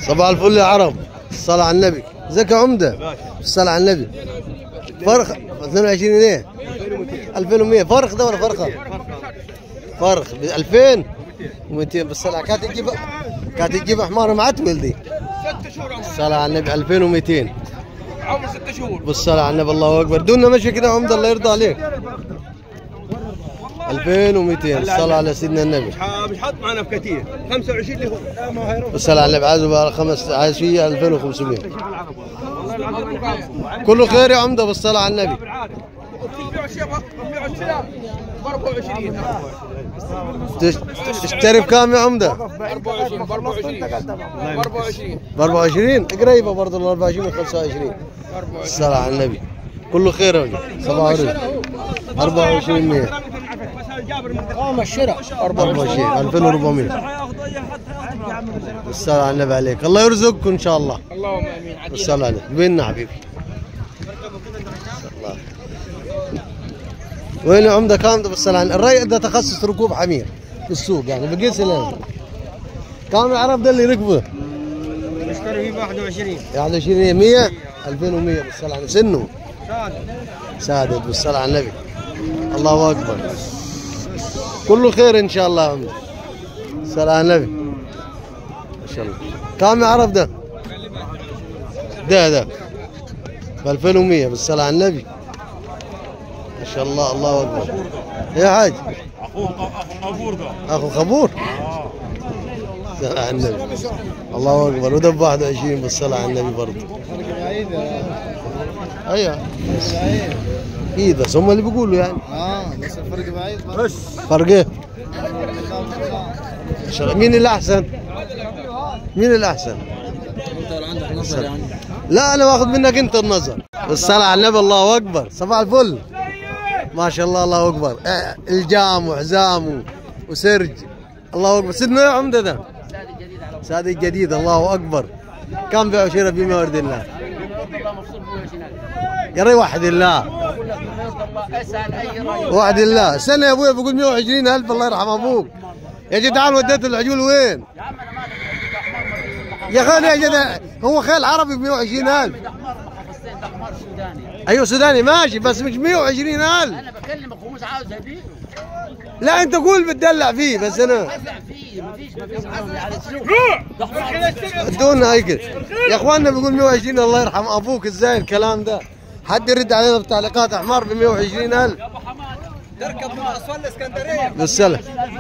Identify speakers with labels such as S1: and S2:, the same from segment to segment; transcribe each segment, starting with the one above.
S1: صباح الفل يا عرب الصلاة على النبي ازيك يا عمدة الصلاة على النبي فرخ 22 جنيه 2100 فرخ ده ولا فرخة؟ فرخ ب 2200 بالصلاة كانت تجيب كانت تجيب حمار معتول دي
S2: ست شهور عمر
S1: الصلاة على النبي 2200
S2: عمر ست شهور
S1: بالصلاة على النبي الله أكبر دونا مشي كده يا عمدة الله يرضى عليك 2200 الصلاة على سيدنا النبي
S2: مش ح- مش حاط معنا في كتير 25 اللي هو لا ما هيروح
S1: بالصلاة على النبي عايزه بقى خمس عايز فيه 2500 كله خير يا عمدة بالصلاة على النبي
S2: بالعاده بيع الشيء بيع السلام ب 24
S1: تش- تشتري بكام يا عمدة؟
S2: 24 ب 24 ب 24
S1: ب 24 قريبة برضه ال 24 من 25 الصلاة على النبي كله خير يا عمدة صباح الخير 24 100
S2: قام الشراء
S1: 24 2400 الصلاة على النبي عليك الله يرزقكم إن شاء الله
S2: اللهم امين عديد
S1: الصلاة عليك بيننا حبيبي الله وين يا عمدة كام ده بالصلاة على الري ده تخصص ركوب حمير في السوق يعني بقيس الآن كام العرب ده اللي ركبه
S2: اشتري فيه 21
S1: يعني 20 100 2100 بالصلاة على سنه
S2: شاد
S1: سادت بالصلاة على النبي الله أكبر كله خير إن شاء الله يا عمدة الصلاة على النبي ما شاء الله كام يعرف ده ده ده ب 2100 بالصلاة على النبي ما شاء الله الله أكبر يا حاج
S3: اخوه اخو غفور ده
S1: أخو خبور الصلاة على النبي الله أكبر وده ب 21 بالصلاة على النبي برضه ايوه ايه بس هم اللي بيقولوا يعني
S4: اه بس الفرق بعيد برضه.
S1: بس فرق ايه؟ شر- مين اللي احسن؟ مين اللي احسن؟
S4: انت لو عندك نظر يعني
S1: لا انا باخذ منك انت النظر الصلاة على النبي الله اكبر صباح الفل ما شاء الله الله اكبر إيه، الجام وحزام وسرج الله اكبر سيدنا يا عمده ده سادة الجديد الله اكبر كم بيع وشراء بما يرضي الله يا ري وحد الله وحد الله سنة يا ابوي بقول 120 الف الله يرحم ابوك يا جدعان وديت العجول وين؟ يا خالي يا جدع هو خيل عربي ب 120 الف ايوه سوداني ماشي بس مش 120 الف
S5: انا بكلمك ومش عاوز ابيع
S1: لا انت قول بتدلع فيه بس انا
S5: ادفع فيه مفيش مفيش عاوز على السوق
S1: ادونا هيك يا اخواننا بيقول 120 الله يرحم ابوك ازاي الكلام ده حد يرد علينا بتعليقات احمر ب 120 الف
S2: تركب من اسفل الاسكندريه
S1: بالسلام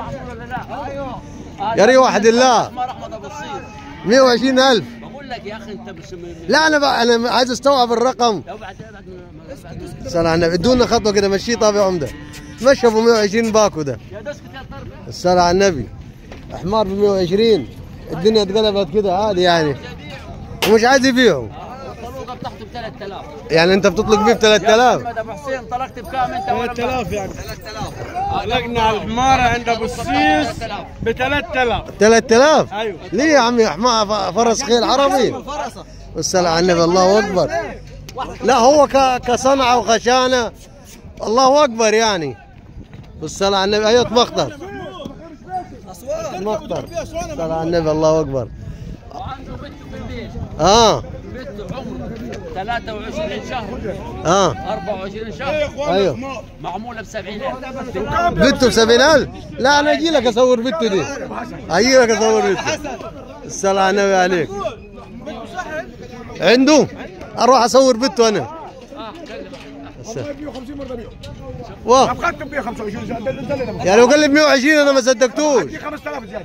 S1: يا ري واحد الله
S5: اسمه احمد ابو الصير
S1: 120 الف
S5: بقول لك يا اخي انت مش
S1: لا انا بقى انا عايز استوعب الرقم
S5: لو بعد بعد ما-
S1: صلى على النبي ادونا خطوه كده مشي طاب يا عمده مشى ابو 120 باكو ده
S5: يا دسكت يا طرف
S1: الصلاة على النبي حمار ب 120 الدنيا اتقلبت كده عادي يعني ومش عايز يبيعه
S5: الطلوقه بتاعته ب 3000
S1: يعني انت بتطلق بيه ب 3000
S5: محمد ابو حسين طلقت بكام انت ولا
S2: 3000 يعني طلقنا الحمارة عند ابو السيس ب 3000
S1: 3000
S2: ايوه
S1: ليه يا عمي حمار فرس خيل عربي الصلاة على النبي الله اكبر لا هو ك- كصنعة وخشانة الله اكبر يعني بالصلاة على النبي ايوه مقطر مقطر الصلاة على النبي الله اكبر
S5: وعنده بنته في البيت
S1: اه
S5: بنته عمره 23 شهر
S1: اه
S5: 24 شهر
S1: ايوه
S5: معموله ب 70000
S1: بنته ب 70000 لا انا اجي لك اصور بنته دي اجي لك اصور بنته الصلاة على النبي عليك عنده اروح اصور بنته انا واه
S2: اخذت ب 25
S1: يعني لو قال لي ب 120 انا ما صدقتوش
S2: 5000 زياده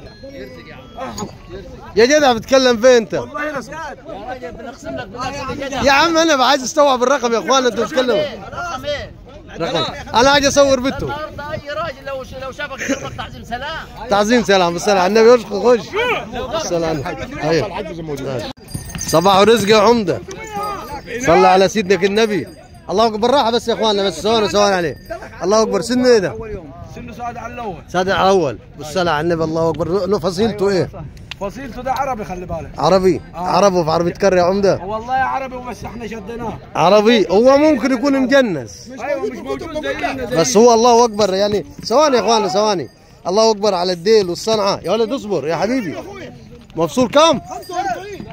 S1: يا جدع بتتكلم فين انت
S2: والله انا سمعت
S5: يا راجل بنقسم لك بنقسم لك
S1: يا عم انا عايز استوعب الرقم يا اخوان انتوا بتتكلموا
S5: رقم ايه؟
S1: رقم انا عايز اصور بنته
S5: النهارده اي راجل لو لو شافك يضربك تعظيم سلام
S1: تعظيم سلام بالصلاة على النبي اشخ خش السلام ايوه صباح ورزق يا عمده صلى على سيدنا النبي الله اكبر بالراحه بس يا اخواننا بس ثواني ثواني عليه الله اكبر سنه ايه ده؟
S2: سنه سعد على الاول
S1: سادة على الاول بالصلاة على النبي الله اكبر له فصيلته ايه؟
S2: فصيلته ده عربي خلي بالك
S1: عربي عربي في عربي تكر يا عمده
S2: والله عربي وبس احنا شديناه
S1: عربي هو ممكن يكون مجنس
S2: ايوه مش موجود زينا زي
S1: بس هو الله اكبر يعني ثواني يا اخواننا ثواني الله اكبر على الديل والصنعه يا ولد اصبر يا حبيبي مفصول كم؟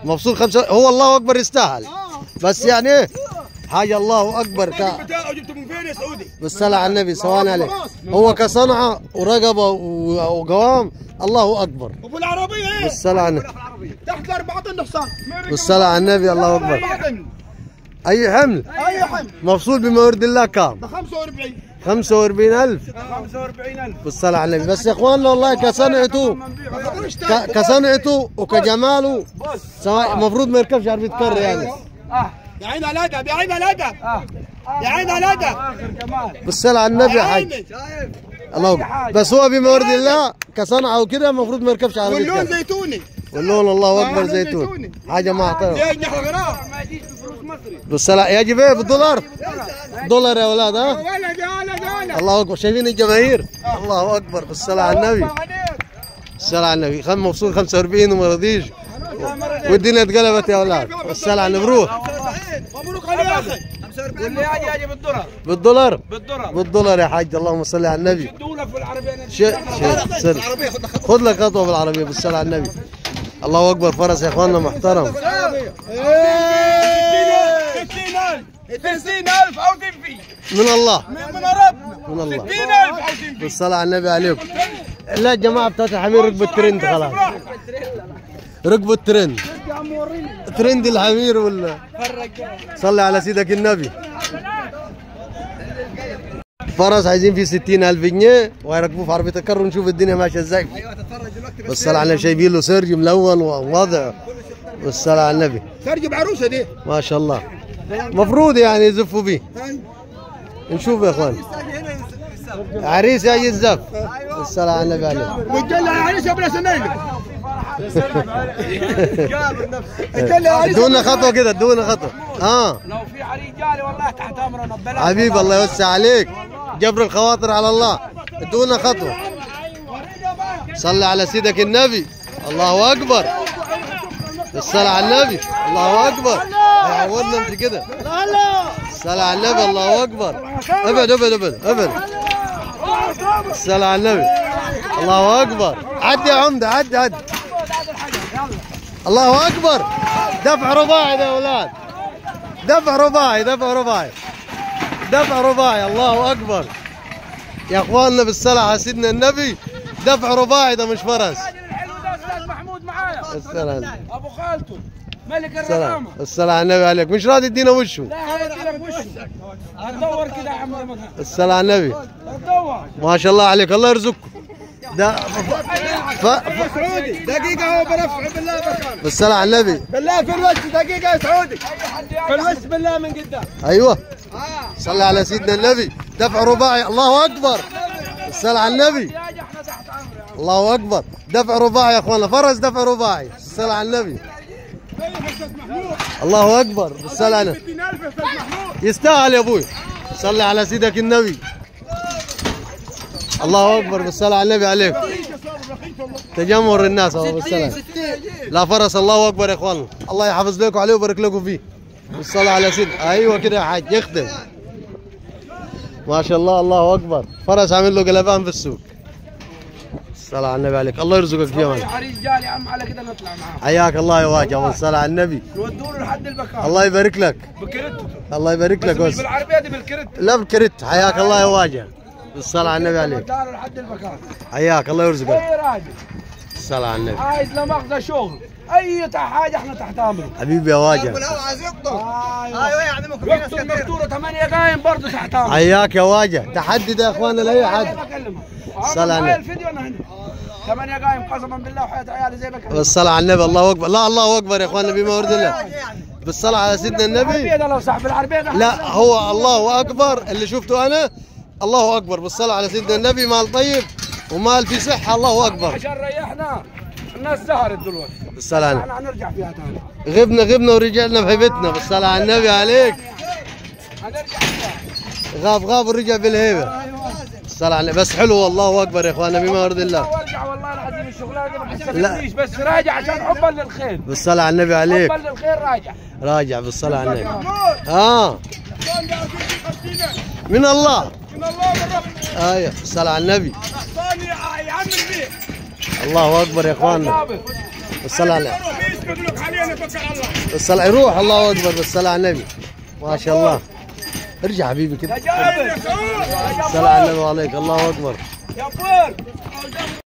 S1: مبسوط خمسة هو الله اكبر يستاهل بس يعني ايه حاجه الله اكبر ك...
S2: بتاعه جبته من فين يا سعودي؟
S1: بالصلاة على النبي سواء عليه هو كصنعة ورقبة و- وقوام الله أكبر
S2: وفي العربيه ايه؟
S1: بالصلاة على النبي
S2: تحت اربعه طن حصان
S1: بالصلاة على النبي الله أكبر
S2: اربعه طن
S1: أي حمل
S2: اي حمل
S1: مفصول بما يرضي الله كام
S2: ب 45
S1: 45000
S2: 45000
S1: بالصلاة على النبي بس يا إخواننا والله كصنعته ك- كصنعته وكجماله سواء المفروض ما يركبش عربية كر يعني
S2: يا عين على الادب يا عين على الادب يا عين على الادب اخر كمال
S1: بالصلاة على النبي يا حاج الله أكبر بس هو بما يرضي الله كصنعة وكده المفروض ما يركبش عربية
S2: واللون
S1: كر
S2: زيتوني
S1: واللون الله أكبر
S2: آه،
S1: زيتون
S2: زيتوني.
S1: حاجة ما أعطاه
S2: ليه يجنح الغرام ما يجيش بفلوس مصري
S1: بالصلاة يجب ايه بالدولار دولار يا اولاد ها
S2: ولد يا ولد يا ولد
S1: الله اكبر شايفين الجماهير الله اكبر بالصلاة على النبي الصلاة على النبي خم مبسوط 45 وما رضيش والدنيا اتقلبت يا اولاد الصلاة على النبي روح
S2: مبروك عليك يا اخي واللي يجي يجي بالدولار
S1: بالدولار
S2: بالدولار
S1: بالدولار يا حاج اللهم صل على النبي
S2: دولة في العربية
S1: شيء شيء سر خذ لك خطوة بالعربية بالصلاة على النبي الله اكبر فرس يا اخواننا محترم
S2: 60000 60000 او تنفي
S1: من الله
S2: من ربنا
S1: من الله
S2: 60000 او تنفي
S1: بالصلاة على النبي عليكم لا يا جماعة بتاعت الحمير ركبوا الترند خلاص ركبوا الترند ترند الحمير ولا صلي على سيدك النبي فرس عايزين فيه ستين ألف جنيه وهيركبوه في عربية الكر ونشوف الدنيا ماشية ازاي بالصلاة على النبي شايفين له سرج ملون ووضع بالصلاة على النبي
S2: سرج بعروسه دي
S1: ما شاء الله مفروض يعني يزفوا بيه نشوف يا اخوان عريس يجي الزف الصلاة على النبي عليه
S2: وتجلى عريسه بلا سنين تجلى عريسه
S1: ادونا خطوة كده ادونا خطوة اه
S2: لو في عريس جالي والله تحت امرنا ببلاش
S1: حبيبي الله يوسع عليك جبر الخواطر على الله ادونا خطوة صلي على سيدك النبي الله اكبر الصلاة على النبي الله اكبر هيعودنا امشي كده الصلاة على النبي الله اكبر ابعد ابعد ابعد ابعد الصلاة على النبي الله اكبر عدي يا عمده عدي عدي الله اكبر دفع رباعي ده يا اولاد دفع رباعي دفع رباعي دفع رباعي الله اكبر يا اخواننا بالصلاة على سيدنا النبي دفع رباعي ده مش فرس
S2: الحلو ده استاذ محمود معايا
S1: السلام
S2: ابو خالته ملك
S1: السلام
S2: الرخامه
S1: الصلاة على النبي عليك مش راضي يدينا وشه
S2: لا هدي لك وشه هتدور كده يا عم رمضان
S1: الصلاة على النبي
S2: هتدور
S1: ما شاء الله عليك الله يرزقكم ده ف... ف...
S2: سعودي دقيقة هو برفع بالله مكان
S1: بالصلاة على النبي
S2: بالله في الوش دقيقة يا سعودي في الوش بالله من قدام
S1: ايوه صلى على سيدنا النبي دفع رباعي الله اكبر الصلاة على النبي الله اكبر دفع رباعي يا اخوانا فرس دفع رباعي الصلاة على النبي الله اكبر بالصلاة على النبي
S2: 60000 يا استاذ محمود
S1: يستاهل يا ابوي صلي على سيدك النبي الله اكبر بالصلاة على النبي عليك تجمهر الناس اهو بالصلاة لا فرس الله اكبر يا اخوان الله يحفظ لكم عليه ويبارك لكم فيه بالصلاة على سيد ايوه كده يا حاج يخدم ما شاء الله الله اكبر فرس عامل له قلبان في السوق الصلاة على النبي عليك الله يرزقك فيه
S2: في عريس جالي يا عم على كده نطلع معاه
S1: حياك الله يا واجه والصلاة على النبي
S2: نودوا له لحد البكار
S1: الله يبارك لك
S2: بكرته
S1: الله يبارك
S2: بس
S1: لك
S2: مش
S1: بس
S2: بالعربية دي بالكرت
S1: لا بكرت حياك الله يا واجه بالصلاة على النبي عليك
S2: ودار لحد البكار
S1: حياك الله يرزقك
S2: اي راجل
S1: الصلاة على النبي
S2: عايز لا مؤاخذة شغل اي تع- حاجة احنا تحت امره
S1: حبيبي يا واجه
S2: عايز يقطع ايوه يعني يقطع الدكتورة 8 قايم برضه تحت امره
S1: حياك يا واجه تحدي ده يا اخوانا لاي حد
S2: بكلمها
S1: صلاة على
S2: معايا
S1: النبي.
S2: الفيديو انا هنا 8 قايم قسما بالله وحياة عيالي زي بكلمها
S1: بالصلاة على النبي الله اكبر لا الله اكبر يا اخوانا بما ورد الله بالصلاة على سيدنا
S2: العربية
S1: النبي
S2: ده لو صاحب العربية ده
S1: لا هو الله اكبر اللي شفته انا الله اكبر بالصلاة على سيدنا النبي مال طيب ومال في صحة الله اكبر
S2: عشان ريحنا الناس سهرت دلوقتي
S1: بالصلاة على النبي
S2: احنا هنرجع فيها ثاني
S1: غبنا غبنا ورجعنا بهيبتنا بالصلاة على النبي عليك
S2: هنرجع فيها
S1: غاب غاب ورجع بالهيبة الصلاة على النبي بس حلو والله اكبر يا اخوانا بما ورد الله
S2: وارجع والله العظيم الشغلانه دي ما
S1: لا.
S2: حسبتنيش بس راجع عشان حبا للخير
S1: بالصلاة على النبي عليك
S2: حبا للخير راجع
S1: راجع بالصلاة على النبي اه من الله
S2: من الله من رب
S1: ايوه الصلاة على النبي
S2: ثاني يعمل فيه
S1: الله اكبر يا اخواننا
S2: ثابت
S1: بالصلاة على النبي
S2: بيسكت لك حاليا توكل على الله
S1: بالصلاة يروح الله أكبر بالصلاة على النبي ما شاء الله ارجع حبيبي كده
S2: جابر يا سعود
S1: الصلاة على النبي وعليك الله أكبر
S2: يا فور